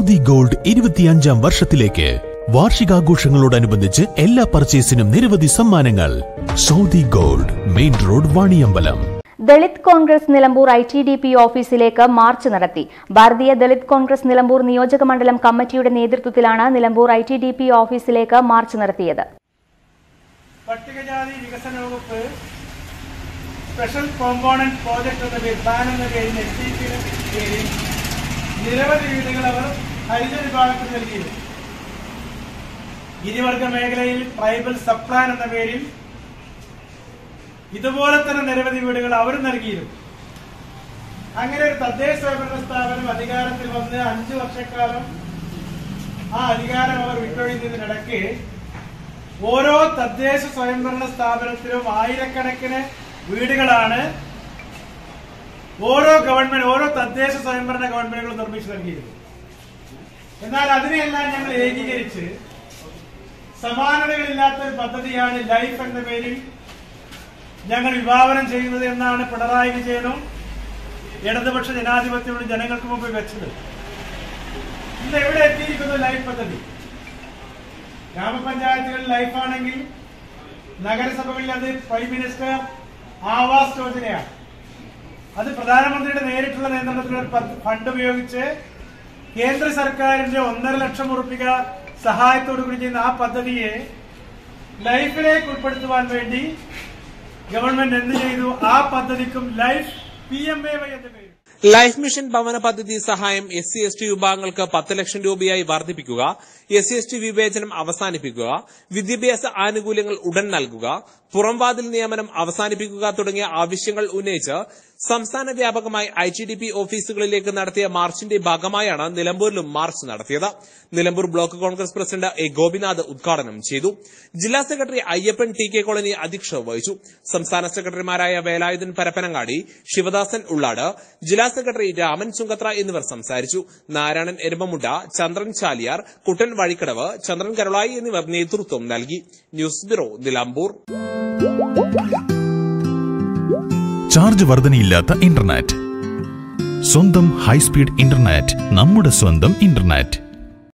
Saudi gold ഇരുപത്തിയഞ്ചാം വർഷത്തിലേക്ക് വാർഷികാഘോഷങ്ങളോടനുബന്ധിച്ച് എല്ലാ പർച്ചേസിനും നിരവധി സമ്മാനങ്ങൾ Saudi gold main road Vaniyambalam Dalit Congress Nilambur I T D P ഓഫീസിലേക്ക് മാർച്ച് നടത്തി ഭാരതീയ ദളിത് കോൺഗ്രസ് നിലമ്പൂർ നിയോജക മണ്ഡലം കമ്മിറ്റിയുടെ നേതൃത്വത്തിലാണ് Nilambur I T D P ഓഫീസിലേക്ക് മാർച്ച് നടത്തിയത് പട്ടികജാതി വികസന വകുപ്പ് സ്പെഷ്യൽ കോമ്പോണന്റ് പ്രോജക്ട് എന്ന പേര് പ്ലാൻ എന്ന പേരിൽ എസ് ഡി പിയുടെ പേരിൽ നിരവധി വീടുകൾ അവർ ഹരിജന വിഭാഗത്തിന് നൽകിയിരുന്നു ഗിരിവർഗ മേഖലയിൽ ട്രൈബൽ സബ് പ്ലാൻ എന്ന പേരിൽ ഇതുപോലെ തന്നെ നിരവധി വീടുകൾ അവർ നൽകിയിരുന്നു അങ്ങനെ ഒരു തദ്ദേശ സ്വയംഭരണ സ്ഥാപനം അധികാരത്തിൽ വന്ന് അഞ്ചു വർഷക്കാലം ആ അധികാരം അവർ വിട്ടൊഴിഞ്ഞതിനിടയ്ക്ക് ഓരോ തദ്ദേശ സ്വയംഭരണ സ്ഥാപനത്തിലും ആയിരക്കണക്കിന് വീടുകളാണ് ഓരോ ഗവൺമെന്റ് ഓരോ തദ്ദേശ സ്വയംഭരണ ഗവൺമെന്റുകളും നിർമ്മിച്ചു നൽകിയത് എന്നാൽ അതിനെയെല്ലാം ഞങ്ങൾ ഏകീകരിച്ച് സമാനതകളില്ലാത്ത ഒരു പദ്ധതിയാണ് ലൈഫ് എന്ന പേരിൽ ഞങ്ങൾ വിഭാവനം ചെയ്യുന്നത് എന്നാണ് പിണറായി വിജയനും ഇടതുപക്ഷ ജനാധിപത്യവും ജനങ്ങൾക്ക് മുമ്പ് വെച്ചത് ഇന്ന് എവിടെ എത്തിയിരിക്കുന്നു ലൈഫ് പദ്ധതി ഗ്രാമപഞ്ചായത്തുകളിൽ ലൈഫാണെങ്കിൽ നഗരസഭകളിൽ അത് പ്രൈം മിനിസ്റ്റർ ആവാസ് യോജനയാണ് അത് പ്രധാനമന്ത്രിയുടെ നേരിട്ടുള്ള നിയന്ത്രണത്തിലുള്ള പ- ഫണ്ട് ഉപയോഗിച്ച് കേന്ദ്ര സർക്കാരിന്റെ ഒന്നര ലക്ഷം ഉറുപ്പിക സഹായത്തോടു കൂടി ചെയ്യുന്ന ആ പദ്ധതിയെ ലൈഫിലേക്ക് ഉൾപ്പെടുത്തുവാൻ വേണ്ടി ഗവൺമെന്റ് എന്ത് ചെയ്തു ആ പദ്ധതിക്കും life P M A Y എന്ന് പേര് ലൈഫ് മിഷൻ ഭവന പദ്ധതി സഹായം എസ് സി എസ് ടി വിഭാഗങ്ങൾക്ക് പത്ത് ലക്ഷം രൂപയായി വർദ്ധിപ്പിക്കുക എസ് സി എസ് ടി വിവേചനം അവസാനിപ്പിക്കുക വിദ്യാഭ്യാസ ആനുകൂല്യങ്ങൾ ഉടൻ നൽകുക പുറംവാതിൽ നിയമനം അവസാനിപ്പിക്കുക തുടങ്ങിയ ആവശ്യങ്ങൾ ഉന്നയിച്ച് സംസ്ഥാന വ്യാപകമായി ഐ ടി ഡി പി ഓഫീസുകളിലേക്ക് നടത്തിയ മാർച്ചിന്റെ ഭാഗമായാണ് നിലമ്പൂരിലും മാർച്ച് നടത്തിയത് Nilambur block Congress president A Gopinath ഉദ്ഘാടനം ചെയ്തു ജില്ലാ secretary Ayyappan T K colony അധ്യക്ഷത വഹിച്ചു സംസ്ഥാന സെക്രട്ടറിമാരായ വേലായുധൻ പരപ്പനങ്ങാടി ശിവദാസൻ ഉള്ളാട് ജില്ലാ സെക്രട്ടറി രാമൻ ചുങ്കത്ര എന്നിവർ സംസാരിച്ചു നാരായണൻ എരുമമുണ്ട ചന്ദ്രൻ ചാലിയാർ കുട്ടൻ വഴിക്കടവ് ചന്ദ്രൻ കരുളായി എന്നിവർ നേതൃത്വം നൽകി ന്യൂസ് ബ്യൂറോ നിലമ്പൂർ ചാർജ് വർധനയില്ലാത്ത ഇന്റർനെറ്റ് സ്വന്തം ഹൈസ്പീഡ് ഇന്റർനെറ്റ് നമ്മുടെ സ്വന്തം ഇന്റർനെറ്റ്